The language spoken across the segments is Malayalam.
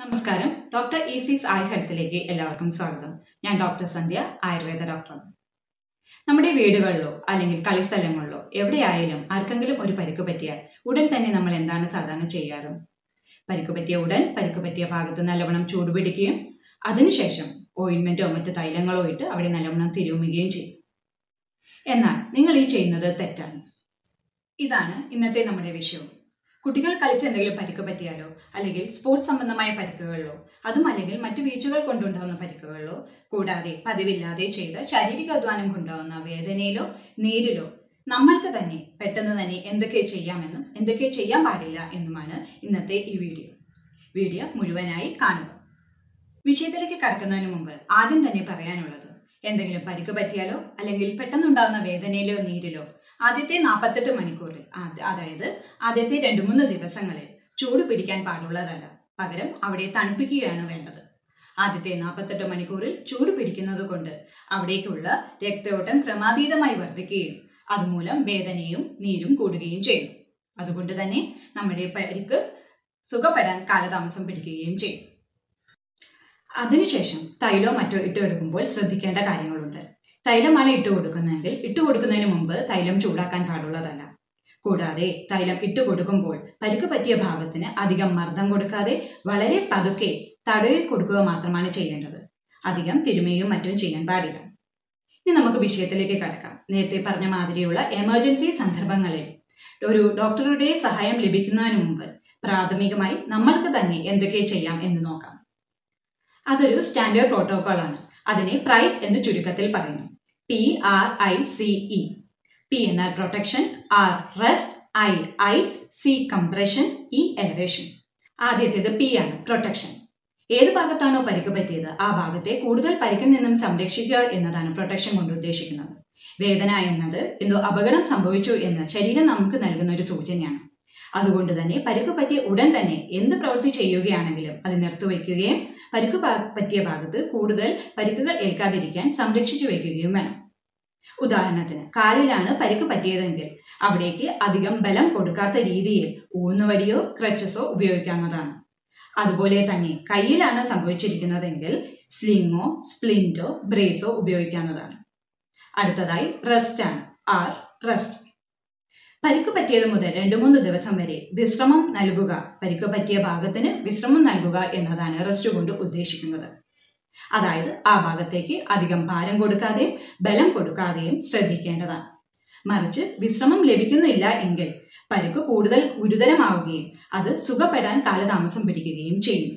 നമസ്കാരം ഡോക്ടർ ഈസീസ് ഐ ഹെൽത്തിലേക്ക് എല്ലാവർക്കും സ്വാഗതം ഞാൻ ഡോക്ടർ സന്ധ്യ ആയുർവേദ ഡോക്ടറാണ് നമ്മുടെ വീടുകളിലോ അല്ലെങ്കിൽ കളിസ്ഥലങ്ങളിലോ എവിടെയായാലും ആർക്കെങ്കിലും ഒരു പരിക്ക് പറ്റിയാൽ ഉടൻ തന്നെ നമ്മൾ എന്താണ് സാധാരണ ചെയ്യാറ് പരിക്ക് പറ്റിയ ഉടൻ പരിക്ക് പറ്റിയ ഭാഗത്ത് നല്ലവണ്ണം ചൂടുപിടിക്കുകയും അതിനുശേഷം ഓയിൻമെന്റോ മറ്റ് തൈലങ്ങളോ ഇട്ട് അവിടെ നല്ലവണ്ണം തിരുമുകയും ചെയ്യും എന്നാൽ നിങ്ങൾ ഈ ചെയ്യുന്നത് തെറ്റാണ് ഇതാണ് ഇന്നത്തെ നമ്മുടെ വിഷയം കുട്ടികൾ കളിച്ച് എന്തെങ്കിലും പരിക്ക് പറ്റിയാലോ അല്ലെങ്കിൽ സ്പോർട്സ് സംബന്ധമായ പരിക്കുകളിലോ അതും അല്ലെങ്കിൽ മറ്റു വീഴ്ചകൾ കൊണ്ടുണ്ടാകുന്ന പരിക്കുകളിലോ കൂടാതെ പതിവില്ലാതെ ചെയ്ത ശാരീരിക അധ്വാനം കൊണ്ടാകുന്ന വേദനയിലോ നീരിലോ നമ്മൾക്ക് തന്നെ പെട്ടെന്ന് തന്നെ എന്തൊക്കെ ചെയ്യാമെന്നും എന്തൊക്കെ ചെയ്യാൻ പാടില്ല എന്നുമാണ് ഇന്നത്തെ ഈ വീഡിയോ വീഡിയോ മുഴുവനായി കാണുക വിഷയത്തിലേക്ക് കടക്കുന്നതിന് മുമ്പ് ആദ്യം തന്നെ പറയാനുള്ളത് എന്തെങ്കിലും പരിക്ക് പറ്റിയാലോ അല്ലെങ്കിൽ പെട്ടെന്നുണ്ടാകുന്ന വേദനയിലോ നീരിലോ ആദ്യത്തെ നാൽപ്പത്തെട്ട് മണിക്കൂറിൽ ആദ്യ- അതായത് ആദ്യത്തെ രണ്ട് മൂന്ന് ദിവസങ്ങളിൽ ചൂട് പിടിക്കാൻ പാടുള്ളതല്ല പകരം അവിടെ തണുപ്പിക്കുകയാണ് വേണ്ടത് ആദ്യത്തെ നാൽപ്പത്തെട്ട് മണിക്കൂറിൽ ചൂട് പിടിക്കുന്നത് കൊണ്ട് അവിടേക്കുള്ള രക്തയോട്ടം ക്രമാതീതമായി വർദ്ധിക്കുകയും അതുമൂലം വേദനയും നീരും കൂടുകയും ചെയ്യും അതുകൊണ്ട് തന്നെ നമ്മുടെ പരിക്ക് സുഖപ്പെടാൻ കാലതാമസം പിടിക്കുകയും ചെയ്യും അതിനുശേഷം തൈലോ മറ്റോ ഇട്ടുകൊടുക്കുമ്പോൾ ശ്രദ്ധിക്കേണ്ട കാര്യങ്ങളുണ്ട് തൈലമാണ് ഇട്ട് കൊടുക്കുന്നതെങ്കിൽ ഇട്ട് കൊടുക്കുന്നതിന് മുമ്പ് തൈലം ചൂടാക്കാൻ പാടുള്ളതല്ല കൂടാതെ തൈലം ഇട്ട് കൊടുക്കുമ്പോൾ പരിക്ക് പറ്റിയ ഭാഗത്തിന് അധികം മർദ്ദം കൊടുക്കാതെ വളരെ പതുക്കെ തടവി കൊടുക്കുക മാത്രമാണ് ചെയ്യേണ്ടത് അധികം തിരുമയും മറ്റും ചെയ്യാൻ പാടില്ല ഇനി നമുക്ക് വിഷയത്തിലേക്ക് കടക്കാം നേരത്തെ പറഞ്ഞ മാതിരിയുള്ള എമർജൻസി സന്ദർഭങ്ങളിൽ ഒരു ഡോക്ടറുടെ സഹായം ലഭിക്കുന്നതിന് മുമ്പ് പ്രാഥമികമായി നമ്മൾക്ക് തന്നെ എന്തൊക്കെ ചെയ്യാം എന്ന് നോക്കാം അതൊരു സ്റ്റാൻഡേർഡ് പ്രോട്ടോകോൾ ആണ് അതിനെ പ്രൈസ് എന്ന് ചുരുക്കത്തിൽ പറയുന്നു P R I C E P എന്നാൽ protection R rest I ice C compression E elevation ആദ്യത്തേത് പി ആണ് പ്രൊട്ടക്ഷൻ ഏത് ഭാഗത്താണോ പരിക്ക് പറ്റിയത് ആ ഭാഗത്തെ കൂടുതൽ പരിക്കിൽ നിന്നും സംരക്ഷിക്കുക എന്നതാണ് പ്രൊട്ടക്ഷൻ കൊണ്ട് ഉദ്ദേശിക്കുന്നത് വേദന എന്നത് എന്തോ അപകടം സംഭവിച്ചു എന്ന് ശരീരം നമുക്ക് നൽകുന്ന ഒരു സൂചനയാണ് അതുകൊണ്ട് തന്നെ പരിക്ക് പറ്റിയ ഉടൻ തന്നെ എന്ത് പ്രവൃത്തി ചെയ്യുകയാണെങ്കിലും അത് നിർത്തിവെക്കുകയും പരിക്ക് പാ- പറ്റിയ ഭാഗത്ത് കൂടുതൽ പരിക്കുകൾ ഏൽക്കാതിരിക്കാൻ സംരക്ഷിച്ചു വയ്ക്കുകയും വേണം ഉദാഹരണത്തിന് കാലിലാണ് പരിക്ക് പറ്റിയതെങ്കിൽ അവിടേക്ക് അധികം ബലം കൊടുക്കാത്ത രീതിയിൽ ഊന്നുവടിയോ ക്രച്ചസോ ഉപയോഗിക്കാവുന്നതാണ് അതുപോലെ തന്നെ കയ്യിലാണ് സംഭവിച്ചിരിക്കുന്നതെങ്കിൽ സ്ലിങ്ങോ സ്പ്ലിന്റോ ബ്രേസോ ഉപയോഗിക്കാവുന്നതാണ് അടുത്തതായി റെസ്റ്റ് ആണ് ആർ റെസ്റ്റ് പരിക്ക് പറ്റിയത് മുതൽ രണ്ടു മൂന്ന് ദിവസം വരെ വിശ്രമം നൽകുക പരിക്ക് പറ്റിയ ഭാഗത്തിന് വിശ്രമം നൽകുക എന്നതാണ് റെസ്റ്റ് കൊണ്ട് ഉദ്ദേശിക്കുന്നത് അതായത് ആ ഭാഗത്തേക്ക് അധികം ഭാരം കൊടുക്കാതെയും ബലം കൊടുക്കാതെയും ശ്രദ്ധിക്കേണ്ടതാണ് മറിച്ച് വിശ്രമം ലഭിക്കുന്നില്ല എങ്കിൽ പരിക്ക് കൂടുതൽ ഗുരുതരമാവുകയും അത് സുഖപ്പെടാൻ കാലതാമസം പിടിക്കുകയും ചെയ്യുന്നു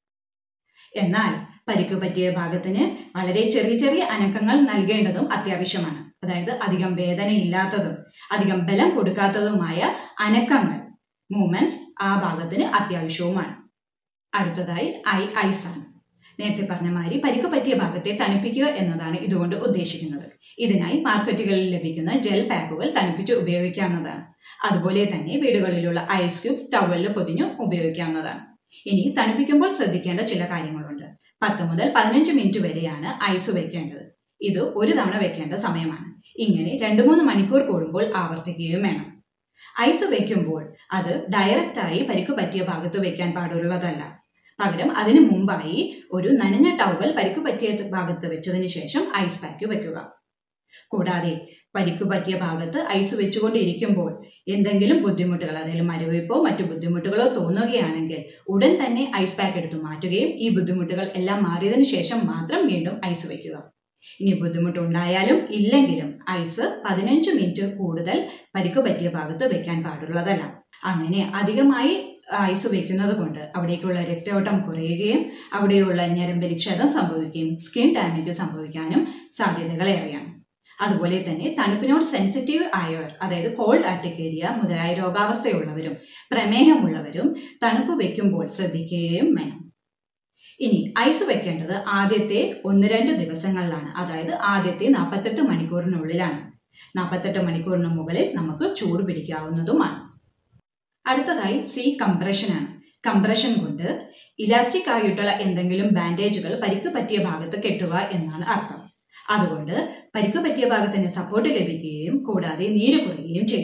എന്നാൽ പരിക്ക് പറ്റിയ ഭാഗത്തിന് വളരെ ചെറിയ ചെറിയ അനക്കങ്ങൾ നൽകേണ്ടതും അത്യാവശ്യമാണ് അതായത് അധികം വേദനയില്ലാത്തതും അധികം ബലം കൊടുക്കാത്തതുമായ അനക്കങ്ങൾ മൂവ്മെന്റ്സ് ആ ഭാഗത്തിന് അത്യാവശ്യവുമാണ് അടുത്തതായി ഐ ഐസ് ആണ് നേരത്തെ പറഞ്ഞ മാതിരി പരിക്ക് പറ്റിയ ഭാഗത്തെ തണുപ്പിക്കുക എന്നതാണ് ഇതുകൊണ്ട് ഉദ്ദേശിക്കുന്നത് ഇതിനായി മാർക്കറ്റുകളിൽ ലഭിക്കുന്ന ജെൽ പാക്കുകൾ തണുപ്പിച്ച് ഉപയോഗിക്കാവുന്നതാണ് അതുപോലെ തന്നെ വീടുകളിലുള്ള ഐസ് ക്യൂബ്സ് ടവലിൽ പൊതിഞ്ഞു ഉപയോഗിക്കാവുന്നതാണ് ഇനി തണുപ്പിക്കുമ്പോൾ ശ്രദ്ധിക്കേണ്ട ചില കാര്യങ്ങളുണ്ട് പത്ത് മുതൽ പതിനഞ്ച് മിനിറ്റ് വരെയാണ് ഐസ് വെക്കേണ്ടത് ഇത് ഒരു തവണ വെക്കേണ്ട സമയമാണ് ഇങ്ങനെ രണ്ട് മൂന്ന് മണിക്കൂർ കൂടുമ്പോൾ ആവർത്തിക്കുകയും വേണം ഐസ് വെക്കുമ്പോൾ അത് ഡയറക്റ്റായി പരിക്ക് പറ്റിയ ഭാഗത്ത് വെക്കാൻ പാടുള്ളതല്ല പകരം അതിനു മുമ്പായി ഒരു നനഞ്ഞ ടവൽ പരിക്ക് പറ്റിയ ഭാഗത്ത് വെച്ചതിന് ശേഷം ഐസ് പാക്ക് വെക്കുക കൂടാതെ പരിക്ക് പറ്റിയ ഭാഗത്ത് ഐസ് വെച്ചുകൊണ്ടിരിക്കുമ്പോൾ എന്തെങ്കിലും ബുദ്ധിമുട്ടുകൾ അതായത് മരവിപ്പോ മറ്റു ബുദ്ധിമുട്ടുകളോ തോന്നുകയാണെങ്കിൽ ഉടൻ തന്നെ ഐസ് പാക്ക് എടുത്ത് മാറ്റുകയും ഈ ബുദ്ധിമുട്ടുകൾ എല്ലാം മാറിയതിനു ശേഷം മാത്രം വീണ്ടും ഐസ് വെക്കുക ഇനി ബുദ്ധിമുട്ടുണ്ടായാലും ഇല്ലെങ്കിലും ഐസ് പതിനഞ്ച് മിനിറ്റ് കൂടുതൽ പരിക്ക് പറ്റിയ ഭാഗത്ത് വെക്കാൻ പാടുള്ളതല്ല അങ്ങനെ അധികമായി ഐസ് വെക്കുന്നത് കൊണ്ട് അവിടേക്കുള്ള രക്തയോട്ടം കുറയുകയും അവിടെയുള്ള ഞരമ്പിന് ക്ഷതം സംഭവിക്കുകയും സ്കിൻ ഡാമേജ് സംഭവിക്കാനും സാധ്യതകൾ ഏറെയാണ് അതുപോലെ തന്നെ തണുപ്പിനോട് സെൻസിറ്റീവ് ആയവർ അതായത് കോൾഡ് ആർട്ടിക്കേരിയ മുതലായ രോഗാവസ്ഥയുള്ളവരും പ്രമേഹമുള്ളവരും തണുപ്പ് വെക്കുമ്പോൾ ശ്രദ്ധിക്കുകയും വേണം ഇനി ഐസ് വെക്കേണ്ടത് ആദ്യത്തെ ഒന്ന് രണ്ട് ദിവസങ്ങളിലാണ് അതായത് ആദ്യത്തെ നാൽപ്പത്തെട്ട് മണിക്കൂറിനുള്ളിലാണ് നാൽപ്പത്തെട്ട് മണിക്കൂറിന് മുകളിൽ നമുക്ക് ചൂട് പിടിക്കാവുന്നതുമാണ് അടുത്തതായി സി കംപ്രഷൻ ആണ് കംപ്രഷൻ കൊണ്ട് ഇലാസ്റ്റിക് ആയിട്ടുള്ള എന്തെങ്കിലും ബാൻഡേജുകൾ പരിക്ക് പറ്റിയ ഭാഗത്ത് കെട്ടുക എന്നാണ് അർത്ഥം അതുകൊണ്ട് പരിക്ക് പറ്റിയ ഭാഗത്തിന് സപ്പോർട്ട് ലഭിക്കുകയും കൂടാതെ നീര് കുറയുകയും ചെയ്യുന്നു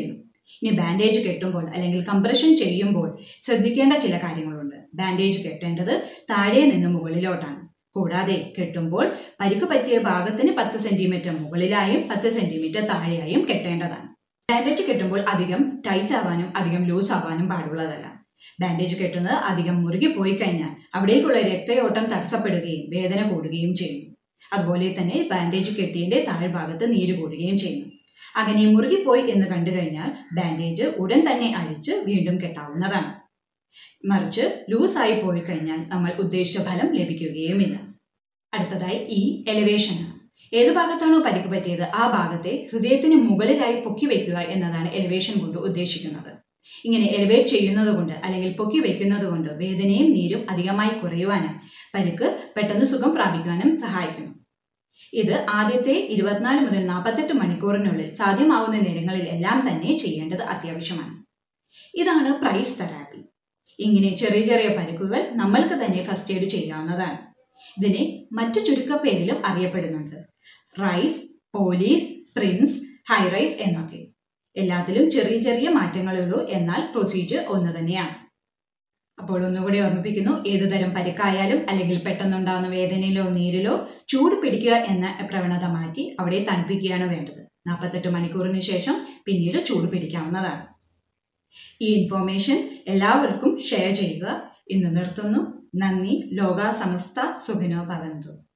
ഇനി ബാൻഡേജ് കെട്ടുമ്പോൾ അല്ലെങ്കിൽ കംപ്രഷൻ ചെയ്യുമ്പോൾ ശ്രദ്ധിക്കേണ്ട ചില കാര്യങ്ങളുണ്ട് ബാൻഡേജ് കെട്ടേണ്ടത് താഴെ നിന്ന് മുകളിലോട്ടാണ് കൂടാതെ കെട്ടുമ്പോൾ പരിക്ക് പറ്റിയ ഭാഗത്തിന് പത്ത് സെന്റിമീറ്റർ മുകളിലായും പത്ത് സെന്റിമീറ്റർ താഴെയായും കെട്ടേണ്ടതാണ് ബാൻഡേജ് കെട്ടുമ്പോൾ അധികം ടൈറ്റ് ആവാനും അധികം ലൂസ് ആവാനും പാടുള്ളതല്ല ബാൻഡേജ് കെട്ടുന്നത് അധികം മുറുകി പോയി കഴിഞ്ഞാൽ അവിടേക്കുള്ള രക്തയോട്ടം തടസ്സപ്പെടുകയും വേദന കൂടുകയും ചെയ്യുന്നു അതുപോലെ തന്നെ ബാൻഡേജ് കെട്ടിയതിന്റെ താഴ്ഭാഗത്ത് നീര് കൂടുകയും ചെയ്യുന്നു അങ്ങനെ മുറുകിപ്പോയി എന്ന് കണ്ടു കഴിഞ്ഞാൽ ബാൻഡേജ് ഉടൻ തന്നെ അഴിച്ച് വീണ്ടും കെട്ടാവുന്നതാണ് മറിച്ച് ലൂസായി പോയി കഴിഞ്ഞാൽ നമ്മൾ ഉദ്ദേശിച്ച ഫലം ലഭിക്കുകയുമില്ല അടുത്തതായി ഈ എലിവേഷനാണ് ഏത് ഭാഗത്താണോ പരിക്ക് പറ്റിയത് ആ ഭാഗത്തെ ഹൃദയത്തിന് മുകളിലായി പൊക്കി വയ്ക്കുക എന്നതാണ് എലിവേഷൻ കൊണ്ട് ഉദ്ദേശിക്കുന്നത് ഇങ്ങനെ എലിവേറ്റ് ചെയ്യുന്നത് കൊണ്ട് അല്ലെങ്കിൽ പൊക്കി വയ്ക്കുന്നത് കൊണ്ട് വേദനയും നീരും അധികമായി കുറയുവാനും പരിക്ക് പെട്ടെന്ന് സുഖം പ്രാപിക്കുവാനും സഹായിക്കുന്നു ഇത് ആദ്യത്തെ ഇരുപത്തിനാല് മുതൽ നാൽപ്പത്തെട്ട് മണിക്കൂറിനുള്ളിൽ സാധ്യമാവുന്ന നേരങ്ങളിൽ എല്ലാം തന്നെ ചെയ്യേണ്ടത് അത്യാവശ്യമാണ് ഇതാണ് പ്രൈസ് തെറാപ്പി ഇങ്ങനെ ചെറിയ ചെറിയ പരിക്കുകൾ നമ്മൾക്ക് തന്നെ ഫസ്റ്റ് എയ്ഡ് ചെയ്യാവുന്നതാണ് ഇതിനെ മറ്റു ചുരുക്കപ്പേരിലും അറിയപ്പെടുന്നുണ്ട് റൈസ് പോലീസ് പ്രിൻസ് ഹൈറൈസ് എന്നൊക്കെ എല്ലാത്തിലും ചെറിയ ചെറിയ മാറ്റങ്ങളുള്ളൂ എന്നാൽ പ്രൊസീജിയർ ഒന്ന് തന്നെയാണ് അപ്പോൾ ഒന്നുകൂടി ഓർമ്മിപ്പിക്കുന്നു ഏതു തരം പരിക്കായാലും അല്ലെങ്കിൽ പെട്ടെന്നുണ്ടാകുന്ന വേദനയിലോ നീരിലോ ചൂട് പിടിക്കുക എന്ന പ്രവണത മാറ്റി അവിടെ തണുപ്പിക്കുകയാണ് വേണ്ടത് നാൽപ്പത്തെട്ട് മണിക്കൂറിന് ശേഷം പിന്നീട് ചൂട് പിടിക്കാവുന്നതാണ് ഈ ഇൻഫോർമേഷൻ എല്ലാവർക്കും ഷെയർ ചെയ്യുക ഇന്ന് നിർത്തുന്നു നന്ദി ലോക സമസ്ത സുഖിനോ ഭവന്തു